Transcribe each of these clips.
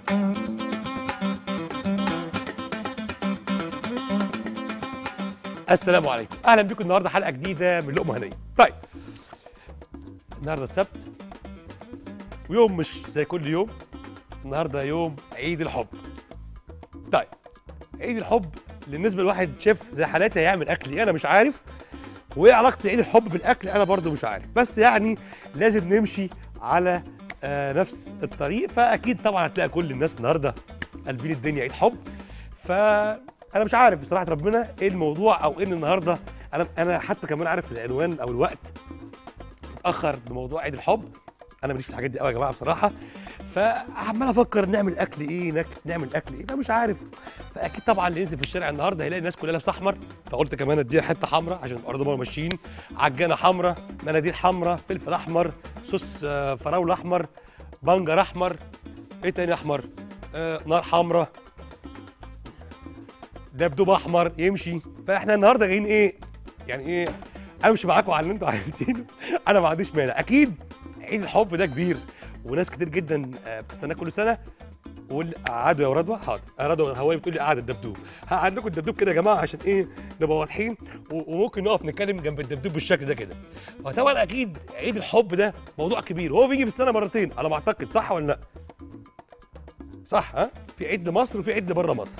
السلام عليكم اهلا بكم النهارده حلقه جديده من لقمه هنيه طيب النهارده السبت ويوم مش زي كل يوم النهارده يوم عيد الحب طيب عيد الحب بالنسبه لواحد شيف زي حالاتي هيعمل اكل ايه انا مش عارف وايه علاقه عيد الحب بالاكل انا برضو مش عارف بس يعني لازم نمشي على آه نفس الطريق فاكيد طبعا هتلاقي كل الناس النهارده قلبين الدنيا عيد حب فانا مش عارف بصراحه ربنا ايه الموضوع او ان النهارده انا انا حتى كمان عارف العنوان او الوقت اتاخر بموضوع عيد الحب انا ماليش في الحاجات دي قوي يا جماعه بصراحه فعمال افكر نعمل اكل ايه نك... نعمل اكل ايه انا مش عارف فاكيد طبعا اللي ينزل في الشارع النهارده هيلاقي الناس كلها لابسه احمر فقلت كمان اديها حته حمراء عشان برضه ما ماشيين عجانه حمراء مناديل حمراء فلفل احمر صوص آه، فراوله احمر بنجر احمر ايه تاني احمر آه نار حمراء دبدوب احمر يمشي فاحنا النهارده جايين ايه يعني ايه امشي معاكم على اللي انتوا عايزينه انا ما عنديش مانع اكيد عيد الحب ده كبير وناس كتير جدا آه، بتستناه كل سنه قول قعدوا يا رضوى حاضر يا رضوى هواي بتقول لي قعد الدبدوب هقعد لكم الدبدوب كده يا جماعه عشان ايه نبقى واضحين و- وممكن نقف نتكلم جنب الدبدوب بالشكل ده كده فطبعا اكيد عيد الحب ده موضوع كبير هو بيجي في السنه مرتين على ما اعتقد صح ولا لا صح ها في عيد لمصر وفي عيد لبره مصر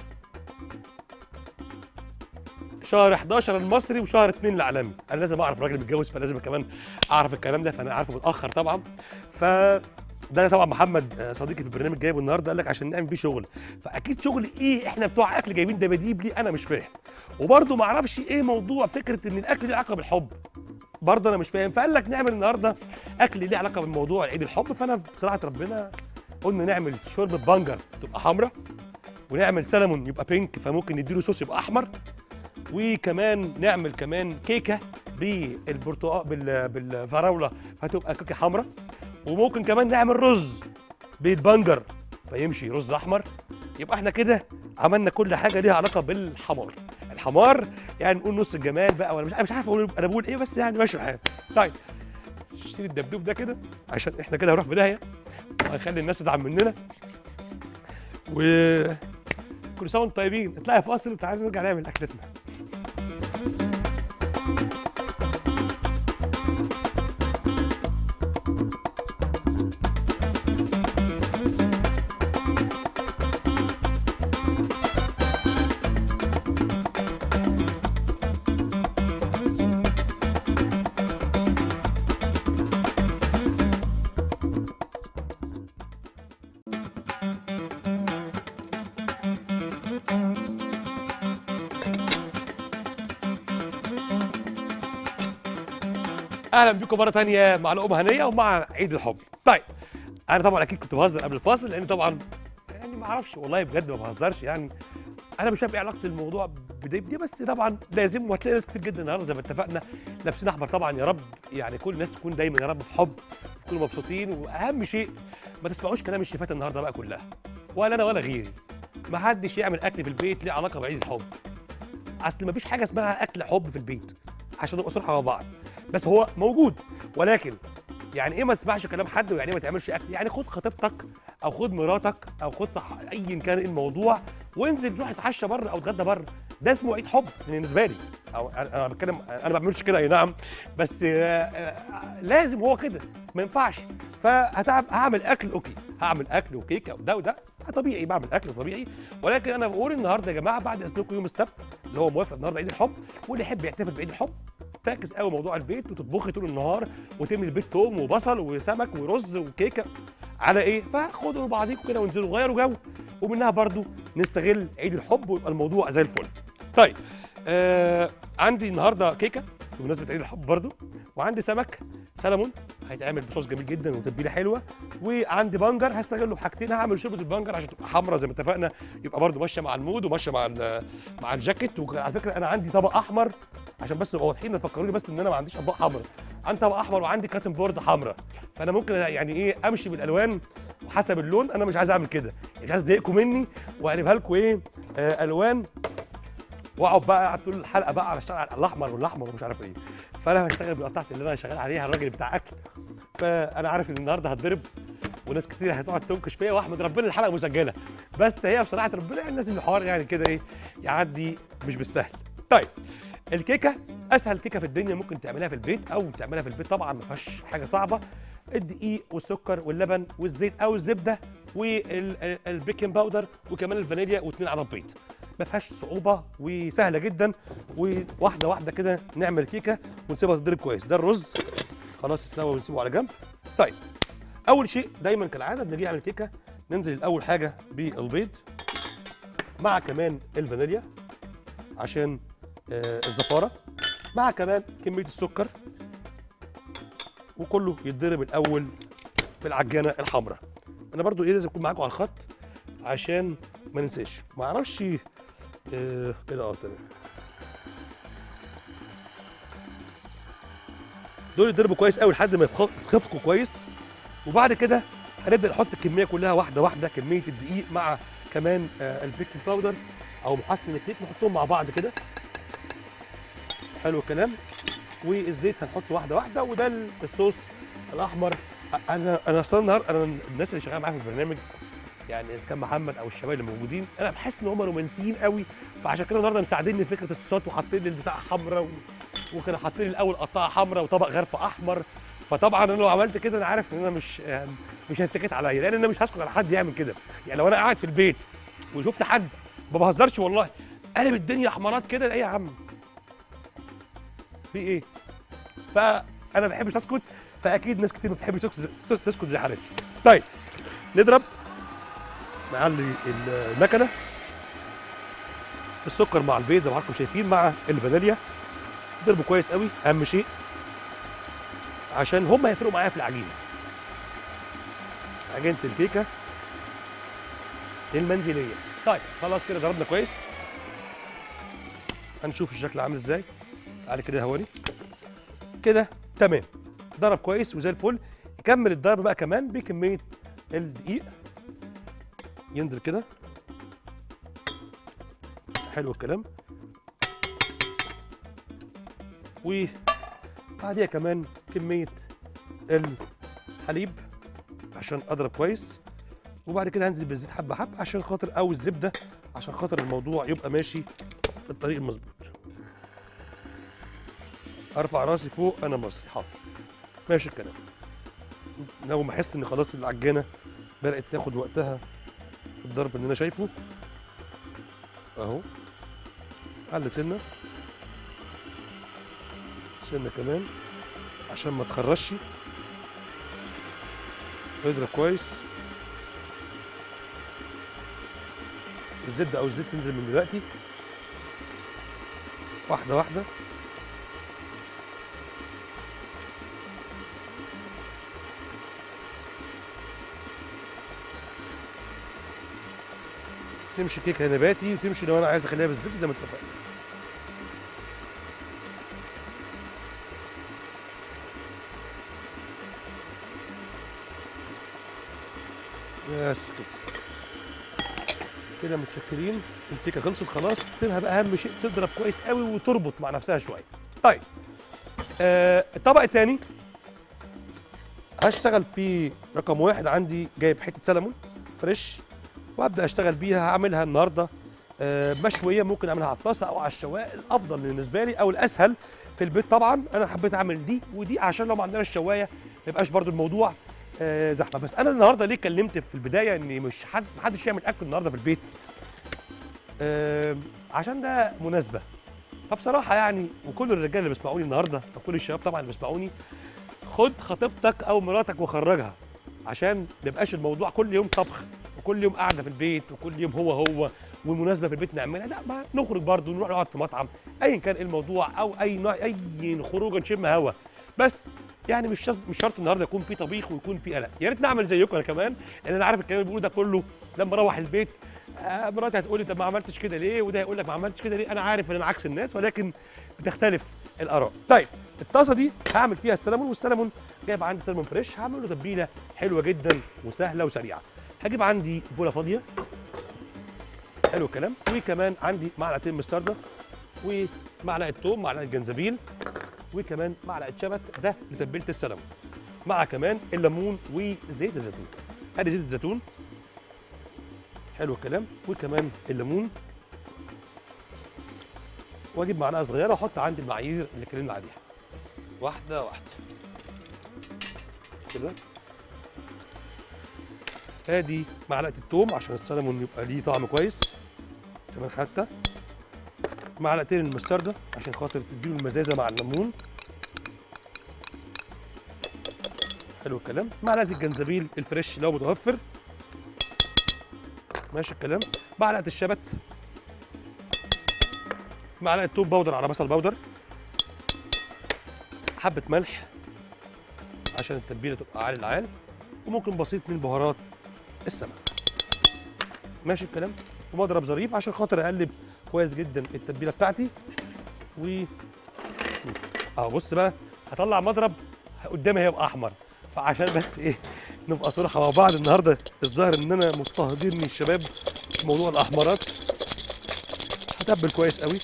شهر 11 المصري وشهر 2 العالمي انا لازم اعرف الراجل متجوز فلازم كمان اعرف الكلام ده فانا عارفه متاخر طبعا ف ده طبعا محمد آه، صديقي في البرنامج جايبه النهارده قال لك عشان نعمل بيه شغل فاكيد شغل ايه احنا بتوع اكل جايبين دباديب ليه انا مش فاهم وبرده ما اعرفش ايه موضوع فكره ان الاكل ليه علاقه بالحب برضه انا مش فاهم فقال لك نعمل النهارده اكل ليه علاقه بالموضوع عيد الحب فانا بصراحه ربنا قلنا نعمل شوربه بنجر تبقى حمراء ونعمل سلمون يبقى بينك فممكن نديله صوص يبقى احمر وكمان نعمل كمان كيكه بالبرتقال بال- بالفراوله فتبقى كيكه حمراء وممكن كمان نعمل رز بالبنجر فيمشي رز احمر يبقى احنا كده عملنا كل حاجه ليها علاقه بالحمار الحمار يعني نقول نص الجمال بقى ولا مش مش عارف أقول انا بقول ايه بس يعني ماشي الحال طيب شيل الدبدوب ده كده عشان احنا كده هنروح في داهيه وهنخلي الناس تزعل مننا و كل سنه وانتم طيبين اطلعي فاصل وتعالوا نرجع نعمل اكلتنا اهلا بيكم مره تانية مع لقمه هنيه ومع عيد الحب طيب انا طبعا اكيد كنت بهزر قبل الفاصل لان طبعا يعني ما اعرفش والله بجد ما بهزرش يعني انا مش فاهم ايه علاقه الموضوع بدي بدي بس طبعا لازم وهتلاقي ناس كتير جدا النهارده زي ما اتفقنا لابسين احمر طبعا يا رب يعني كل الناس تكون دايما يا رب في حب تكونوا مبسوطين واهم شيء ما تسمعوش كلام الشيفات النهارده بقى كلها ولا انا ولا غيري ما حدش يعمل اكل في البيت ليه علاقه بعيد الحب اصل ما فيش حاجه اسمها اكل حب في البيت عشان نبقى صراحه مع بعض بس هو موجود ولكن يعني ايه ما تسمعش كلام حد ويعني ايه ما تعملش اكل يعني خد خطيبتك او خد مراتك او خد صح ايا كان إيه الموضوع وانزل روح اتعشى بره او اتغدى بره ده اسمه عيد حب بالنسبه لي او انا أنا بتكلم انا ما بعملش كده اي نعم بس آه، آه، لازم هو كده ما ينفعش فهتعب هعمل اكل اوكي هعمل اكل وكيكه وده وده طبيعي بعمل اكل طبيعي ولكن انا بقول النهارده يا جماعه بعد اذنكم يوم السبت اللي هو موافق النهارده عيد الحب واللي يحب يحتفل بعيد الحب فاكس قوي موضوع البيت وتطبخي طول النهار وتملي البيت توم وبصل وسمك ورز وكيكه على ايه فخدوا بعضيكم كده وانزلوا غيروا جو ومنها برضو نستغل عيد الحب ويبقى الموضوع زي الفل طيب آه عندي النهارده كيكه بمناسبه عيد الحب برضو وعندي سمك سلمون هيتعمل بصوص جميل جدا وتتبيله حلوه وعندي بنجر هستغله بحاجتين هعمل شوربه البنجر عشان تبقى حمراء زي ما اتفقنا يبقى برضو ماشيه مع المود وماشيه مع ال- مع الجاكيت وعلى فكره انا عندي طبق احمر عشان بس نبقى واضحين تفكروني بس ان انا ما عنديش اطباق حمراء عندي طبق احمر وعندي كاتن بورد حمراء فانا ممكن يعني ايه امشي بالالوان وحسب اللون انا مش عايز اعمل كده مش عايز اضايقكم مني واقلبها لكم ايه آه الوان واقعد بقى قاعد طول الحلقه بقى على اشتغل على الاحمر والاحمر ومش عارف ايه فانا هشتغل بالقطعه اللي انا شغال عليها الراجل بتاع اكل فانا عارف ان النهارده هتضرب وناس كتير هتقعد تنكش فيا واحمد ربنا الحلقه مسجله بس هي بصراحه ربنا يعني لازم الحوار يعني كده ايه يعدي مش بالسهل طيب الكيكه اسهل كيكه في الدنيا ممكن تعملها في البيت او تعملها في البيت طبعا ما فيهاش حاجه صعبه الدقيق والسكر واللبن والزيت او الزبده والبيكنج باودر وكمان الفانيليا واثنين عدد بيض ما فيهاش صعوبه وسهله جدا وواحده واحده كده نعمل كيكه ونسيبها تتضرب كويس ده الرز خلاص استوى ونسيبه على جنب طيب اول شيء دايما كالعاده بنيجي نعمل كيكه ننزل الاول حاجه بالبيض مع كمان الفانيليا عشان آه الزفاره مع كمان كميه السكر وكله يتضرب الاول في العجانه الحمراء انا برضو ايه لازم اكون معاكم على الخط عشان ما ننساش ما اعرفش آه كده اه تمام دول يتضربوا كويس قوي لحد ما يتخ- يتخفقوا كويس وبعد كده هنبدا نحط الكميه كلها واحده واحده كميه الدقيق مع كمان آه البيكنج باودر او محسن الكيك نحطهم مع بعض كده حلو الكلام والزيت هنحطه واحده واحده وده الصوص الاحمر انا انا اصلا النهارده انا الناس اللي شغاله معايا في البرنامج يعني اذا كان محمد او الشباب اللي موجودين انا بحس ان هم رومانسيين قوي فعشان كده النهارده مساعديني في فكره الصوصات وحاطين لي البتاع حمراء و... وكانوا حاطين لي الاول قطاعه حمراء وطبق غرفه احمر فطبعا انا لو عملت كده انا عارف ان انا مش مش هسكت عليا لان انا مش هسكت على حد يعمل كده يعني لو انا قاعد في البيت وشفت حد ما بهزرش والله قلب الدنيا حمارات كده ايه يا عم في ايه فانا ما بحبش اسكت فاكيد ناس كتير ما بتحبش تسكت تسكت زي حالتي طيب نضرب نعلي المكنه السكر مع البيض زي ما حضراتكم شايفين مع الفانيليا ضربوا كويس قوي اهم شيء عشان هم هيفرقوا معايا في العجينه عجينه الكيكه المنزليه طيب خلاص كده ضربنا كويس هنشوف الشكل عامل ازاي تعالى كده يا هواني كده تمام ضرب كويس وزي الفل يكمل الضرب بقى كمان بكميه الدقيق ينزل كده حلو الكلام وبعديها كمان كميه الحليب عشان اضرب كويس وبعد كده هنزل بالزيت حبه حبه عشان خاطر او الزبده عشان خاطر الموضوع يبقى ماشي في الطريق المظبوط ارفع راسي فوق انا مصري حاضر ماشي الكلام لو ما احس ان خلاص العجانه بدات تاخد وقتها في الضرب اللي انا شايفه اهو على سنه سنه كمان عشان ما تخرجش اضرب كويس الزبده او الزيت تنزل من دلوقتي واحده واحده تمشي كيكه نباتي وتمشي لو انا عايز اخليها بالزبده زي ما اتفقنا بس كده كده متشكرين الكيكه خلصت خلاص سيبها بقى اهم شيء تضرب كويس قوي وتربط مع نفسها شويه طيب آه الطبق الثاني هشتغل في رقم واحد عندي جايب حته سلمون فريش وابدا اشتغل بيها هعملها النهارده آه، مشويه ممكن اعملها على الطاسه او على الشوايه الافضل بالنسبه لي او الاسهل في البيت طبعا انا حبيت اعمل دي ودي عشان لو ما عندناش شوايه ما يبقاش برضو الموضوع آه، زحمه بس انا النهارده ليه اتكلمت في البدايه ان مش حد محدش يعمل اكل النهارده في البيت آه، عشان ده مناسبه فبصراحه يعني وكل الرجاله اللي بيسمعوني النهارده او كل الشباب طبعا اللي بيسمعوني خد خطيبتك او مراتك وخرجها عشان ما يبقاش الموضوع كل يوم طبخ وكل يوم قاعده في البيت وكل يوم هو هو والمناسبه في البيت نعملها لا ما نخرج برضه نروح نقعد في مطعم ايا كان إيه الموضوع او اي نوع اي خروجه نشم هوا بس يعني مش شرط مش شرط النهارده يكون في طبيخ ويكون في قلق يا ريت نعمل زيكم انا كمان لان انا عارف الكلام اللي بيقوله ده كله لما اروح البيت آه، مراتي هتقول لي طب ما عملتش كده ليه وده هيقول لك ما عملتش كده ليه انا عارف ان انا عكس الناس ولكن بتختلف الاراء طيب الطاسه دي هعمل فيها السلمون والسلمون جايب عندي سلمون فريش هعمل له تتبيله حلوه جدا وسهله وسريعه هجيب عندي بوله فاضيه حلو الكلام وكمان عندي معلقتين مستردة ومعلقه توم معلقه جنزبيل وكمان معلقه شبت ده لتتبيله السلمون مع كمان الليمون وزيت الزيتون ادي زيت الزيتون حلو الكلام وكمان الليمون واجيب معلقه صغيره واحط عندي المعايير اللي اتكلمنا عليها واحده واحده كده ادي معلقه الثوم عشان السلمون يبقى ليه طعم كويس كمان حتى معلقتين المستردة عشان خاطر تديله المزازه مع الليمون حلو الكلام معلقه الجنزبيل الفريش لو متوفر ماشي الكلام معلقه الشبت معلقه توم باودر على بصل باودر حبه ملح عشان التتبيله تبقى عال العال وممكن بسيط من بهارات السمك ماشي الكلام ومضرب ظريف عشان خاطر اقلب كويس جدا التتبيله بتاعتي و شوف اهو بص بقى هطلع مضرب قدامي هيبقى احمر فعشان بس ايه نبقى صراحه مع بعض النهارده الظاهر ان انا مضطهديني الشباب في موضوع الاحمرات هتبل كويس قوي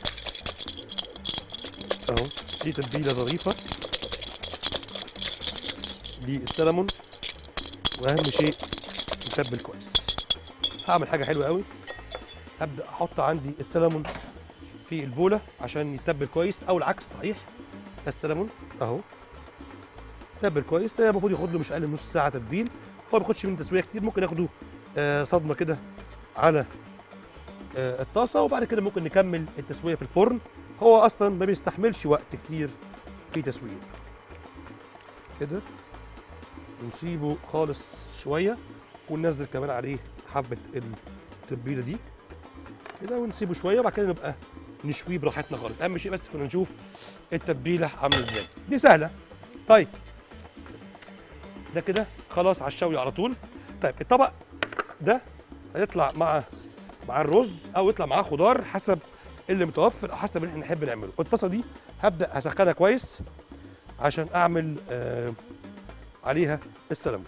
اهو دي تتبيله ظريفه دي السلمون واهم شيء نتبل كويس هعمل حاجه حلوه قوي هبدا احط عندي السلمون في البوله عشان يتبل كويس او العكس صحيح ده السلمون اهو تبل كويس ده المفروض ياخد له مش اقل من نص ساعه تتبيل هو ما بياخدش منه تسويه كتير ممكن ياخده آه صدمه كده على آه الطاسه وبعد كده ممكن نكمل التسويه في الفرن هو اصلا ما بيستحملش وقت كتير في تسويه كده ونسيبه خالص شويه وننزل كمان عليه حبه التتبيله دي كده ونسيبه شويه وبعد كده نبقى نشويه براحتنا خالص اهم شيء بس كنا نشوف التتبيله عامله ازاي دي سهله طيب ده كده خلاص على الشوي على طول طيب الطبق ده هيطلع مع مع الرز او يطلع معاه خضار حسب اللي متوفر او حسب اللي احنا نحب نعمله الطاسه دي هبدا اسخنها كويس عشان اعمل آه عليها السلمون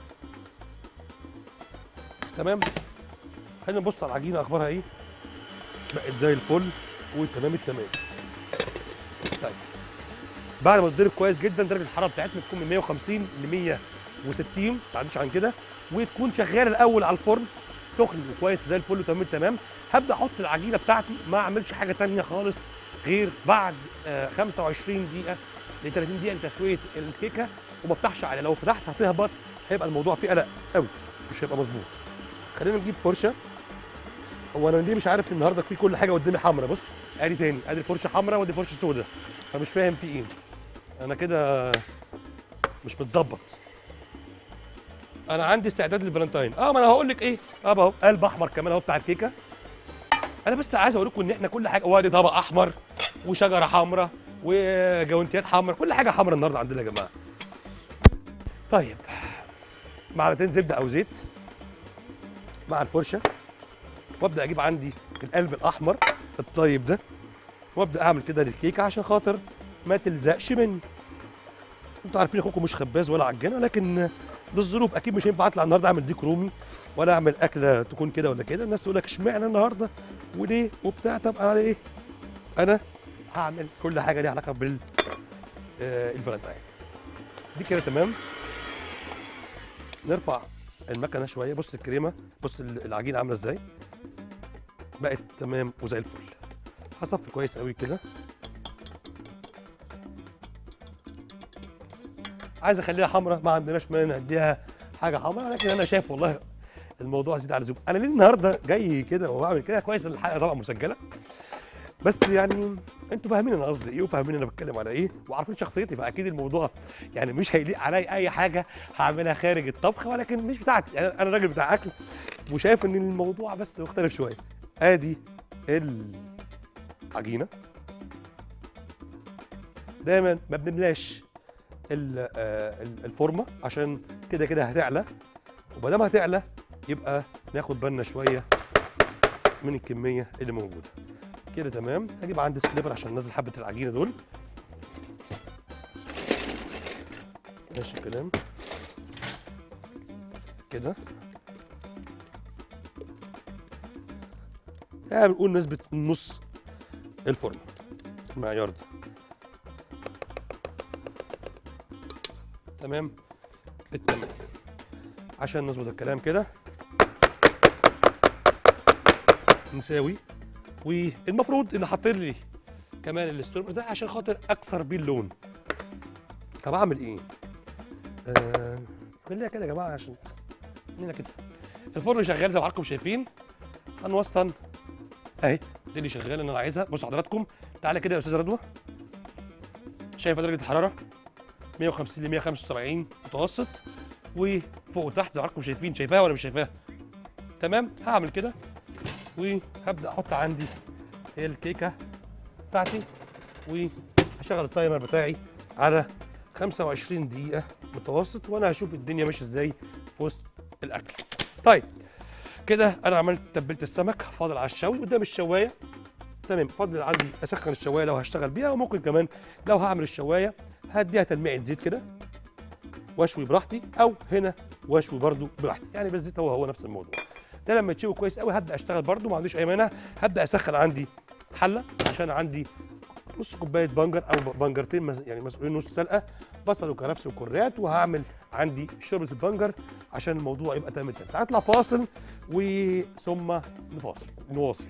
تمام خلينا نبص على العجينه اخبارها ايه بقت زي الفل وتمام التمام طيب بعد ما تضرب كويس جدا درجه الحراره بتاعتنا تكون من 150 ل 160 ما تعديش عن كده وتكون شغاله الاول على الفرن سخن وكويس وزي الفل وتمام التمام هبدا احط العجينه بتاعتي ما اعملش حاجه تانية خالص غير بعد آه 25 دقيقه ل 30 دقيقه لتسويه الكيكه وما افتحش عليها لو فتحت هتهبط هيبقى الموضوع فيه قلق قوي مش هيبقى مظبوط خلينا نجيب فرشه هو انا ليه مش عارف النهارده في كل حاجه قدامي حمراء بص ادي تاني ادي الفرشه حمراء وادي فرشه سوداء فمش فاهم في ايه انا كده مش متظبط انا عندي استعداد للفالنتاين اه ما انا هقول لك ايه اه اهو قلب احمر كمان اهو بتاع الكيكه انا بس عايز اقول لكم ان احنا كل حاجه وادي طبق احمر وشجره حمراء وجوانتيات حمراء كل حاجه حمراء النهارده عندنا يا جماعه طيب معلقتين زبده او زيت مع الفرشه وابدا اجيب عندي القلب الاحمر الطيب ده وابدا اعمل كده للكيكه عشان خاطر ما تلزقش مني انتوا عارفين اخوكم مش خباز ولا عجان ولكن للظروف اكيد مش هينفع اطلع النهارده اعمل ديك رومي ولا اعمل اكله تكون كده ولا كده الناس تقول لك اشمعنى النهارده وليه وبتاع طب انا ايه انا هعمل كل حاجه ليها علاقه بال آه الفالنتاين دي كده تمام نرفع المكنه شويه بص الكريمه بص العجينه عامله ازاي بقت تمام وزي الفل هصفي كويس قوي كده عايز اخليها حمراء ما عندناش مانع نديها حاجه حمراء لكن انا شايف والله الموضوع زيد على اللزوم انا ليه النهارده جاي كده وبعمل كده كويس إن الحلقه طبعا مسجله بس يعني انتوا فاهمين انا قصدي ايه وفاهمين انا بتكلم على ايه وعارفين شخصيتي فاكيد الموضوع يعني مش هيليق عليا اي حاجه هعملها خارج الطبخ ولكن مش بتاعتي يعني انا راجل بتاع اكل وشايف ان الموضوع بس مختلف شويه ادي العجينه دايما ما بنملاش ال- آه، ال- الفورمه عشان كده كده هتعلى وما دام هتعلى يبقى ناخد بالنا شويه من الكميه اللي موجوده كده تمام هجيب عندي سكليبر عشان انزل حبه العجينه دول ماشي الكلام كده يعني بنقول نسبه نص الفورمه المعيار ده تمام التمام عشان نظبط الكلام كده نساوي والمفروض ان حاطين لي كمان الستورم ده عشان خاطر اكسر بيه اللون طب اعمل ايه؟ آه... خليها كده يا جماعه عشان خلينا كده الفرن شغال زي ما حضراتكم شايفين هنوسطن اهي دي اللي شغاله اللي انا عايزها بصوا حضراتكم تعالى كده يا استاذه رضوى شايفه درجه الحراره 150 ل 175 متوسط وفوق وتحت زي ما حضراتكم شايفين شايفاها ولا مش شايفاها تمام هعمل كده وهبدا احط عندي الكيكه بتاعتي وهشغل التايمر بتاعي على 25 دقيقه متوسط وانا هشوف الدنيا ماشيه ازاي في وسط الاكل طيب كده انا عملت تبلة السمك فاضل على الشوي قدام الشوايه تمام فاضل عندي اسخن الشوايه لو هشتغل بيها وممكن كمان لو هعمل الشوايه هديها تلميعه زيت كده واشوي براحتي او هنا واشوي برده براحتي يعني بس الزيت هو هو نفس الموضوع ده لما يتشوي كويس قوي هبدا اشتغل برده ما عنديش اي مانع هبدا اسخن عندي حله عشان عندي نص كوبايه بنجر او بنجرتين مس- يعني مسؤولين نص سلقه بصل وكرفس وكرات وهعمل عندي شوربه البنجر عشان الموضوع يبقى تمام التمام هطلع فاصل وثم نفاصل نواصل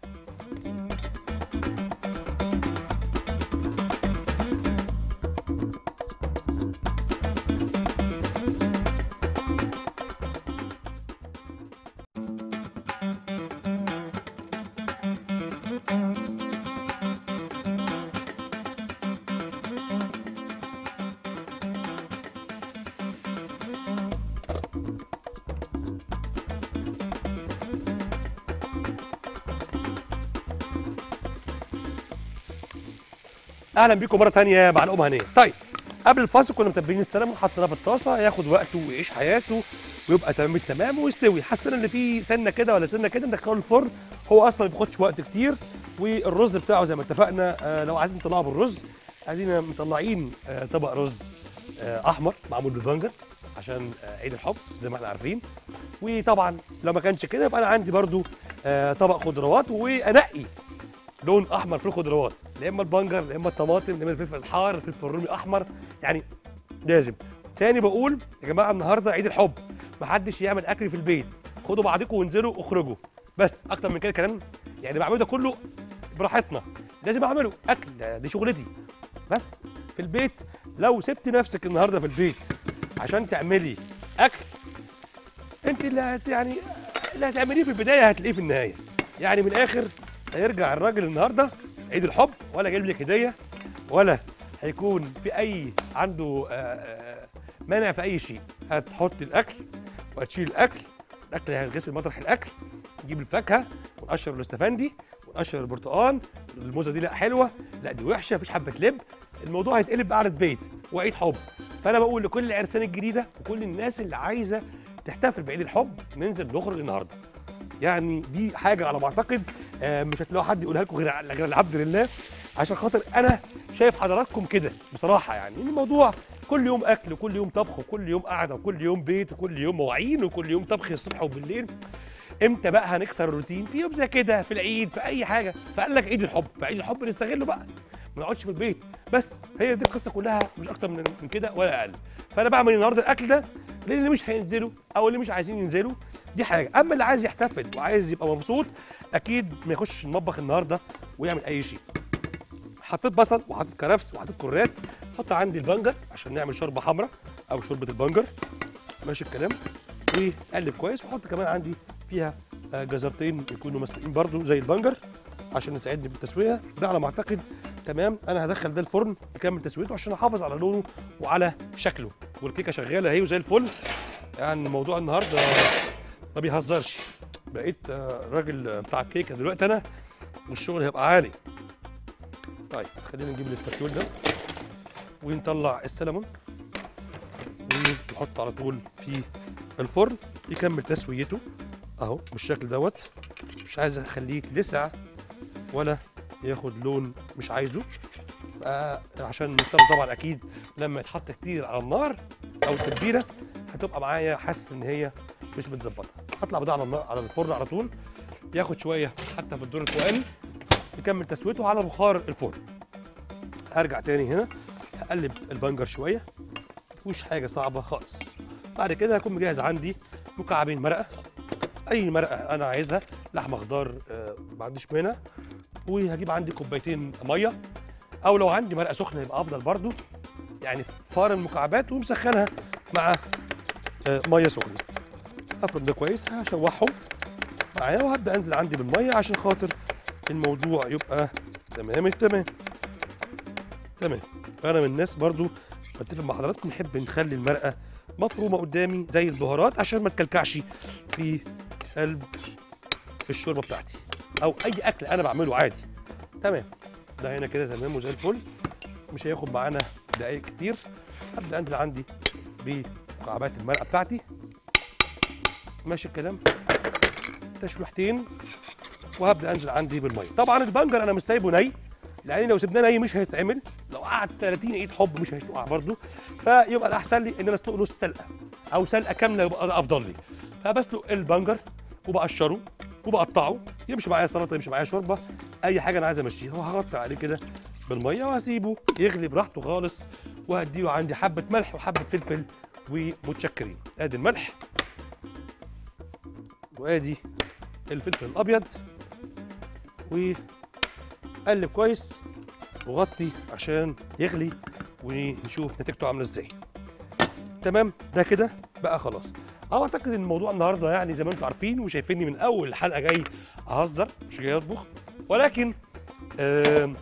اهلا بيكم مره تانية مع الام هنيه طيب قبل الفاصل كنا متبلين السلمون وحطيناه في الطاسه ياخد وقته ويعيش حياته ويبقى تمام التمام ويستوي حسينا ان في سنه كده ولا سنه كده ندخله الفرن هو اصلا ما بياخدش وقت كتير والرز بتاعه زي ما اتفقنا آه لو عايزين نطلعه بالرز عايزين مطلعين آه طبق رز آه احمر معمول بالبنجر عشان آه عيد الحب زي ما احنا عارفين وطبعا لو ما كانش كده يبقى انا عندي برضو آه طبق خضروات وانقي لون احمر في الخضروات يا اما البنجر يا اما الطماطم يا اما الفلفل الحار الفلفل الرومي احمر يعني لازم تاني بقول يا جماعه النهارده عيد الحب محدش يعمل اكل في البيت خدوا بعضكم وانزلوا اخرجوا بس اكتر من كده كلام يعني بعمله ده كله براحتنا لازم اعمله اكل ده- دي شغلتي بس في البيت لو سبت نفسك النهارده في البيت عشان تعملي اكل انت اللي هت يعني اللي هتعمليه في البدايه هتلاقيه في النهايه يعني من الاخر هيرجع الراجل النهارده عيد الحب ولا جايب لك هديه ولا هيكون في اي عنده آه، آه، مانع في اي شيء هتحط الاكل وهتشيل الاكل الاكل هيتغسل مطرح الاكل نجيب الفاكهه ونقشر الاستفندي ونقشر البرتقال الموزه دي لا حلوه لا دي وحشه مفيش حبه لب الموضوع هيتقلب بقعده بيت وعيد حب فانا بقول لكل العرسان الجديده وكل الناس اللي عايزه تحتفل بعيد الحب ننزل نخرج النهارده يعني دي حاجه على ما اعتقد آه، مش هتلاقوا حد يقولها لكم غير غير الحمد لله عشان خاطر انا شايف حضراتكم كده بصراحه يعني ان الموضوع كل يوم اكل وكل يوم طبخ وكل يوم قعده وكل يوم بيت وكل يوم مواعين وكل يوم طبخ الصبح وبالليل امتى بقى هنكسر الروتين في يوم زي كده في العيد في اي حاجه فقال لك عيد الحب فعيد الحب نستغله بقى ما نقعدش في البيت بس هي دي القصه كلها مش اكتر من من كده ولا اقل فانا بعمل النهارده الاكل ده للي مش هينزلوا او اللي مش عايزين ينزلوا دي حاجه اما اللي عايز يحتفل وعايز يبقى مبسوط اكيد ما يخش المطبخ النهارده ويعمل اي شيء حطيت بصل وحطيت كرفس وحطيت كرات حط عندي البنجر عشان نعمل شوربه حمراء او شوربه البنجر ماشي الكلام وقلب كويس وحط كمان عندي فيها آه، جزرتين يكونوا مسلوقين برضو زي البنجر عشان يساعدني في التسويه ده على ما اعتقد تمام انا هدخل ده الفرن اكمل تسويته عشان احافظ على لونه وعلى شكله والكيكه شغاله اهي وزي الفل يعني الموضوع النهارده ما بيهزرش بقيت آه، راجل بتاع الكيكه دلوقتي انا والشغل هيبقى عالي طيب خلينا نجيب الاسباتيول ده ونطلع السلمون ونحط على طول في الفرن يكمل تسويته اهو بالشكل دوت مش عايز اخليه يتلسع ولا ياخد لون مش عايزه آه عشان المستوى طبعا اكيد لما يتحط كتير على النار او التتبيله هتبقى معايا حاسس ان هي مش متظبطه هطلع بده على النار على الفرن على طول ياخد شويه حتى في الدور الفوقاني يكمل تسويته على بخار الفرن هرجع تاني هنا هقلب البنجر شويه مفيهوش حاجه صعبه خالص بعد كده هكون مجهز عندي مكعبين مرقه اي مرقه انا عايزها لحمه خضار آه ما عنديش مانع وهجيب عندي كوبايتين ميه او لو عندي مرقه سخنه يبقى افضل برضو يعني فار المكعبات ومسخنها مع آه ميه سخنه افرد ده كويس هشوحهم معايا وهبدا انزل عندي بالميه عشان خاطر الموضوع يبقى تمام التمام تمام انا من الناس برضو بتفق مع حضراتكم نحب نخلي المرقه مفرومه قدامي زي البهارات عشان ما تكلكعش في قلب الشوربه بتاعتي او اي اكل انا بعمله عادي تمام ده هنا كده تمام وزي الفل مش هياخد معانا دقايق كتير هبدا انزل عندي بمكعبات المرقه بتاعتي ماشي الكلام تشويحتين وهبدا انزل عندي بالميه طبعا البنجر انا مش سايبه ني لان لو سيبناه ني مش هيتعمل لو قعد 30 ايد حب مش هيتوقع برضه فيبقى الاحسن لي ان انا اسلقه نص سلقه او سلقه كامله يبقى ده افضل لي فبسلق البنجر وبقشره وبقطعه يمشي معايا سلطه يمشي معايا شوربه اي حاجه انا عايز امشيها وهغطي عليه كده بالميه وهسيبه يغلي براحته خالص وهديله عندي حبه ملح وحبه فلفل ومتشكرين ادي الملح وادي الفلفل الابيض وقلب كويس وغطي عشان يغلي ونشوف نتيجته عامله ازاي تمام ده كده بقى خلاص اه اعتقد ان الموضوع النهارده يعني زي ما انتم عارفين وشايفيني من اول الحلقه جاي اهزر مش جاي اطبخ ولكن آم،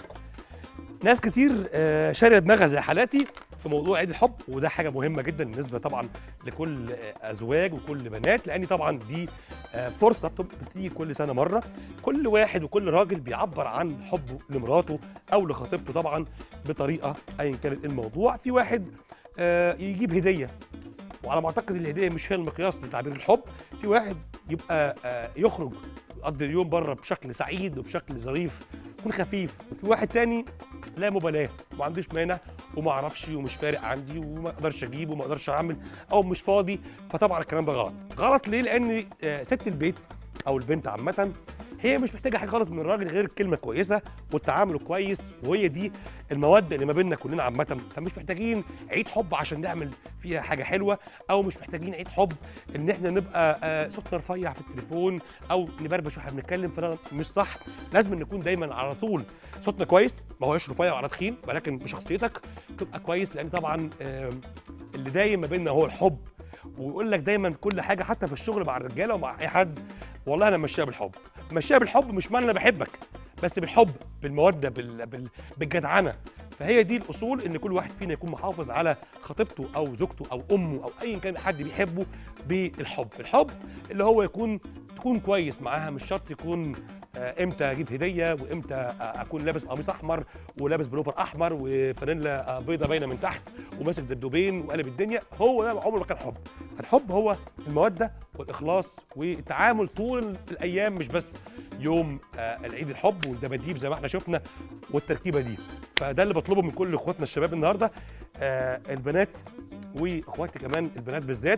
ناس كتير آه، شاريه دماغها زي حالاتي في موضوع عيد الحب وده حاجه مهمه جدا بالنسبه طبعا لكل آه، ازواج وكل بنات لان طبعا دي آه، فرصه بتب- بتيجي كل سنه مره كل واحد وكل راجل بيعبر عن حبه لمراته او لخطيبته طبعا بطريقه ايا كانت الموضوع في واحد آه، يجيب هديه وعلى ما اعتقد الهديه مش هي المقياس لتعبير الحب في واحد يبقى آه، يخرج يقضي اليوم بره بشكل سعيد وبشكل ظريف يكون خفيف وفي واحد تاني لا مبالاه ما عنديش مانع وما اعرفش ومش فارق عندي وما اقدرش اجيب وما اقدرش اعمل او مش فاضي فطبعا الكلام ده غلط غلط ليه لان آه، ست البيت او البنت عامه هي مش محتاجه حاجه خالص من الراجل غير الكلمه كويسه والتعامل كويس وهي دي الموده اللي ما بيننا كلنا عامه فمش محتاجين عيد حب عشان نعمل فيها حاجه حلوه او مش محتاجين عيد حب ان احنا نبقى آه، صوتنا رفيع في التليفون او نبربش واحنا بنتكلم فده مش صح لازم نكون دايما على طول صوتنا كويس ما هوش رفيع ولا تخين ولكن بشخصيتك تبقى كويس لان طبعا آم، اللي دايم ما بيننا هو الحب ويقول لك دايما كل حاجه حتى في الشغل مع الرجاله ومع اي حد والله انا ماشيها بالحب ماشيها بالحب مش معنى انا بحبك بس بالحب بالموده بال... بال... بالجدعنه فهي دي الاصول ان كل واحد فينا يكون محافظ على خطيبته او زوجته او امه او ايا كان حد بيحبه بالحب الحب اللي هو يكون تكون كويس معاها مش شرط يكون آه، امتى اجيب هديه وامتى آه، اكون لابس قميص احمر ولابس بلوفر احمر وفانيلا آه، بيضه باينه من تحت وماسك دبدوبين وقلب الدنيا هو ده عمره ما كان حب الحب هو الموده والاخلاص والتعامل طول الايام مش بس يوم آه، العيد الحب والدباديب زي ما احنا شفنا والتركيبه دي فده اللي بطلبه من كل اخواتنا الشباب النهارده آه، البنات واخواتي كمان البنات بالذات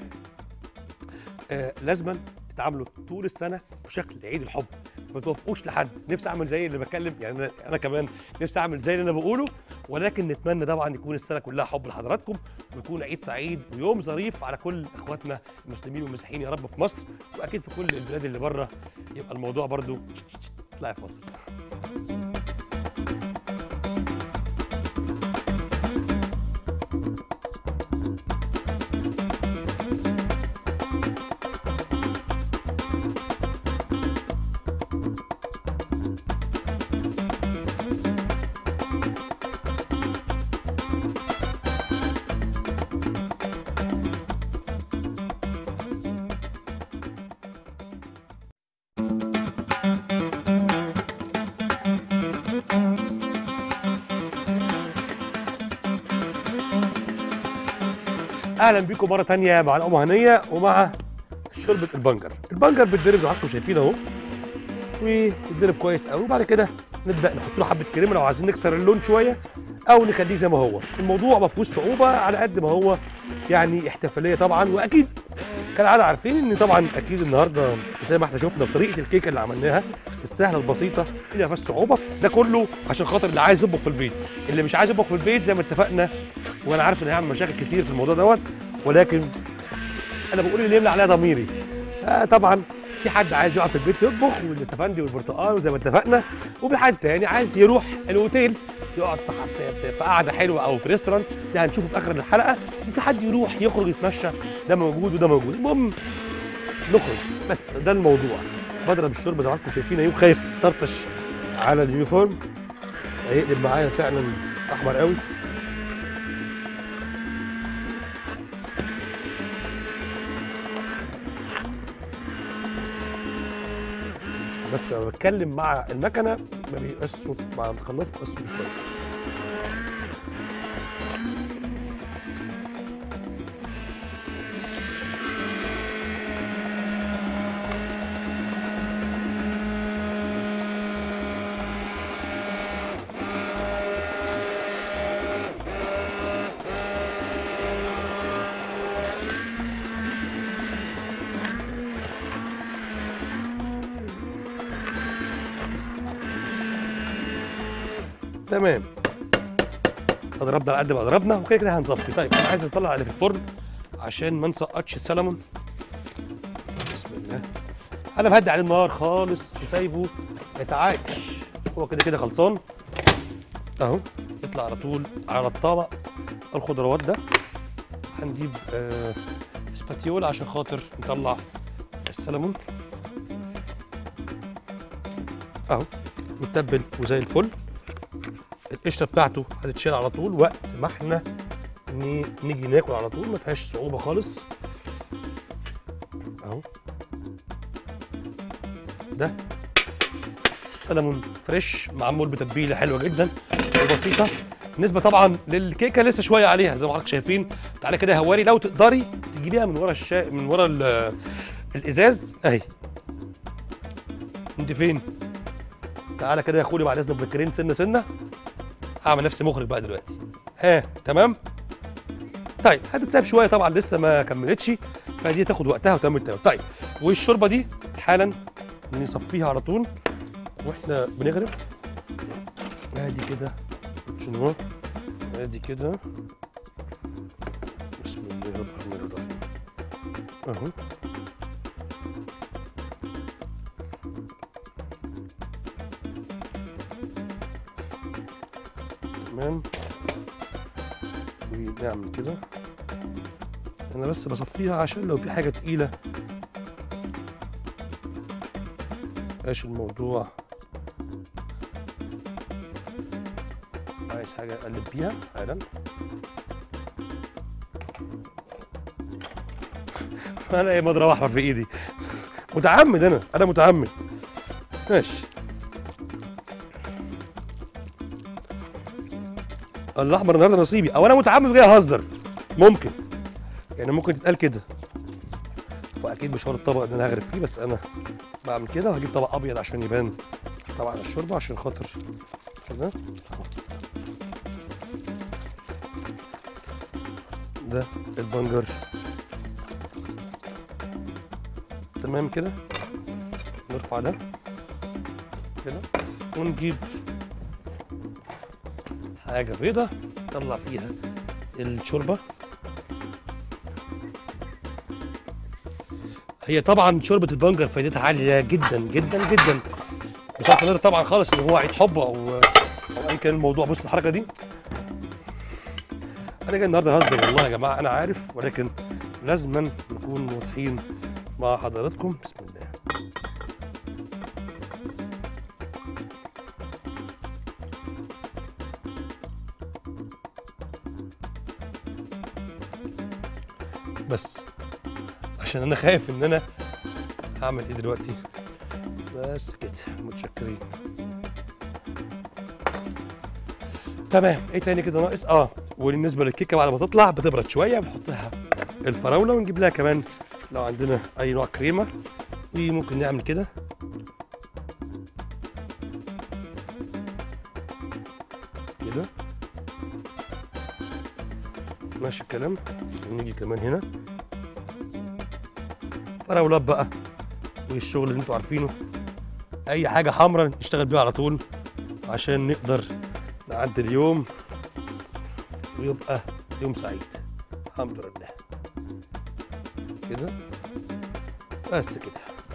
آه، لازما تتعاملوا طول السنه بشكل عيد الحب ما توافقوش لحد نفسي اعمل زي اللي بتكلم يعني أنا- انا كمان نفسي اعمل زي اللي انا بقوله ولكن نتمنى طبعا يكون السنه كلها حب لحضراتكم ويكون عيد سعيد ويوم ظريف على كل اخواتنا المسلمين والمسيحيين يا رب في مصر واكيد في كل البلاد اللي بره يبقى الموضوع برضو طلع في مصر اهلا بيكم مره تانية مع الام هنيه ومع شوربه البنجر البنجر بيتضرب زي ما انتم شايفين اهو ويتضرب كويس قوي وبعد كده نبدا نحط له حبه كريمه لو عايزين نكسر اللون شويه او نخليه زي ما هو الموضوع ما فيهوش صعوبه على قد ما هو يعني احتفاليه طبعا واكيد كالعاده عارفين ان طبعا اكيد النهارده زي ما احنا شفنا طريقه الكيكه اللي عملناها السهله البسيطه اللي ما فيهاش صعوبه ده كله عشان خاطر اللي عايز يطبخ في البيت اللي مش عايز يطبخ في البيت زي ما اتفقنا وانا عارف ان هيعمل مشاكل كتير في الموضوع دوت ولكن انا بقول اللي يملى عليها ضميري آه طبعا في حد عايز يقعد في البيت يطبخ والاستفندي والبرتقال وزي ما اتفقنا وفي حد تاني عايز يروح الاوتيل يقعد في في- في قعده حلوه او في ريستورانت ده هنشوفه في اخر الحلقه وفي حد يروح يخرج يتمشى ده موجود وده موجود المهم نخرج بس ده الموضوع بضرب الشوربه زي ما انتم شايفين اهي خايف طرطش على اليونيفورم هيقلب معايا فعلا احمر قوي بس لما بتكلم مع المكنه ما بيبقاش صوت مع الخلاط بيبقى الصوت كويس تمام اضربنا على قد ما ضربنا وكده كده هنظبط طيب انا عايز اطلع اللي في الفرن عشان ما نسقطش السلمون بسم الله انا بهدي عليه النار خالص وسايبه يتعايش هو كده كده خلصان اهو يطلع على طول على الطبق الخضروات ده هنجيب آه سباتيول عشان خاطر نطلع السلمون اهو متبل وزي الفل القشره بتاعته هتتشال على طول وقت ما احنا ن- نيجي ناكل على طول ما فيهاش صعوبه خالص اهو ده سلمون فريش معمول بتتبيله حلوه جدا وبسيطه بالنسبه طبعا للكيكه لسه شويه عليها زي ما حضرتك شايفين تعالى كده يا هواري لو تقدري تجيبيها من ورا الشا... من ورا ال- الازاز اهي انت فين تعالى كده يا اخويا بعد اذنك بكرين سنه سنه هعمل نفسي مخرج بقى دلوقتي ها تمام طيب هتتساب شويه طبعا لسه ما كملتش فدي تاخد وقتها وتعمل تمام طيب والشوربه دي حالا نصفيها على طول واحنا بنغرف ادي كده شنو ادي كده بسم الله الرحمن الرحيم اهو تمام ونعمل كده انا بس بصفيها عشان لو في حاجه تقيله ايش الموضوع عايز حاجه اقلب بيها حالا انا ايه مضرب احمر في ايدي متعمد انا انا متعمد ماشي الاحمر النهارده نصيبي او انا متعمد جاي اهزر ممكن يعني ممكن تتقال كده واكيد مش هو الطبق اللي انا هغرف فيه بس انا بعمل كده وهجيب طبق ابيض عشان يبان طبعا الشوربه عشان خاطر كده أهو. ده البنجر تمام كده نرفع ده كده ونجيب حاجه بيضه نطلع فيها الشوربه هي طبعا شوربه البنجر فايدتها عاليه جدا جدا جدا مش عارف نقدر طبعا خالص ان هو عيد حب او او ايا كان الموضوع بص الحركه دي انا جاي النهارده اهزر والله يا جماعه انا عارف ولكن لازما نكون واضحين مع حضراتكم بسم الله بس عشان انا خايف ان انا هعمل ايه دلوقتي بس كده متشكرين تمام ايه تاني كده ناقص اه وبالنسبه للكيكه بعد ما تطلع بتبرد شويه بنحط لها الفراوله ونجيب لها كمان لو عندنا اي نوع كريمه وممكن نعمل كده كده ماشي الكلام ونيجي كمان هنا فراولات بقى والشغل اللي انتوا عارفينه اي حاجه حمراء نشتغل بيها على طول عشان نقدر نعدي اليوم ويبقى يوم سعيد الحمد لله كده بس كده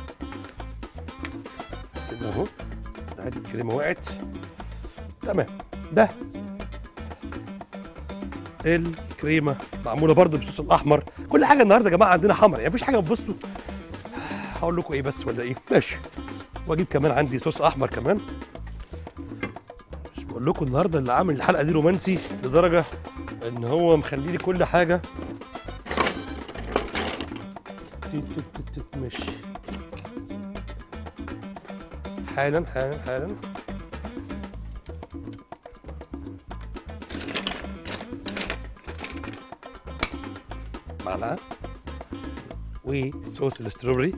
كده اهو حته الكريمه وقعت تمام ده الكريمه معموله برضو بالصوص الاحمر كل حاجه النهارده يا جماعه عندنا حمر يعني مفيش حاجه بتبصوا هقول لكم ايه بس ولا ايه ماشي واجيب كمان عندي صوص احمر كمان مش بقول لكم النهارده اللي عامل الحلقه دي رومانسي لدرجه ان هو مخلي لي كل حاجه تي- تي- تي- تي- ماشي حالا حالا حالا معلقه وصوص الاستروبري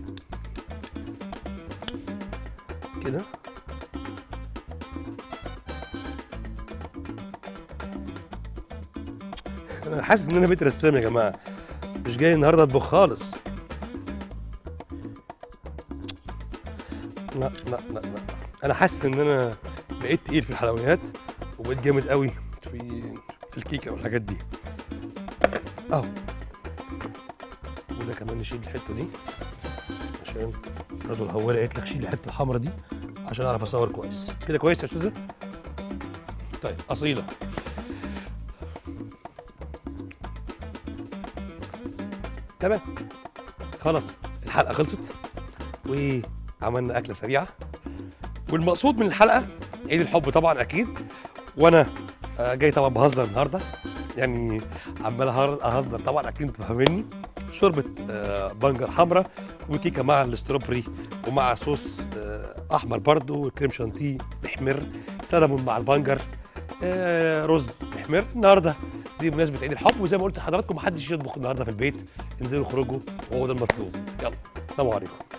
كده انا حاسس ان انا بيت رسام يا جماعه مش جاي النهارده اطبخ خالص لا لا لا لا انا حاسس ان انا بقيت تقيل في الحلويات وبقيت جامد قوي في في الكيكه والحاجات دي اهو وده كمان نشيل الحته دي عشان برضه الهواله قالت لك شيل الحته الحمراء دي عشان اعرف اصور كويس كده كويس يا استاذه طيب اصيله تمام خلاص الحلقه خلصت وعملنا اكله سريعه والمقصود من الحلقه عيد الحب طبعا اكيد وانا آه، جاي طبعا بهزر النهارده يعني عمال أهر- اهزر طبعا اكيد انتوا فاهميني شوربه آه، بنجر حمراء وكيكه مع الاستروبري ومع صوص آه، احمر برضو وكريم شانتيه محمر سلمون مع البنجر آه، رز محمر النهارده دي بمناسبه عيد الحب وزي ما قلت لحضراتكم محدش يطبخ النهارده في البيت انزلوا اخرجوا وهو ده المطلوب يلا سلام عليكم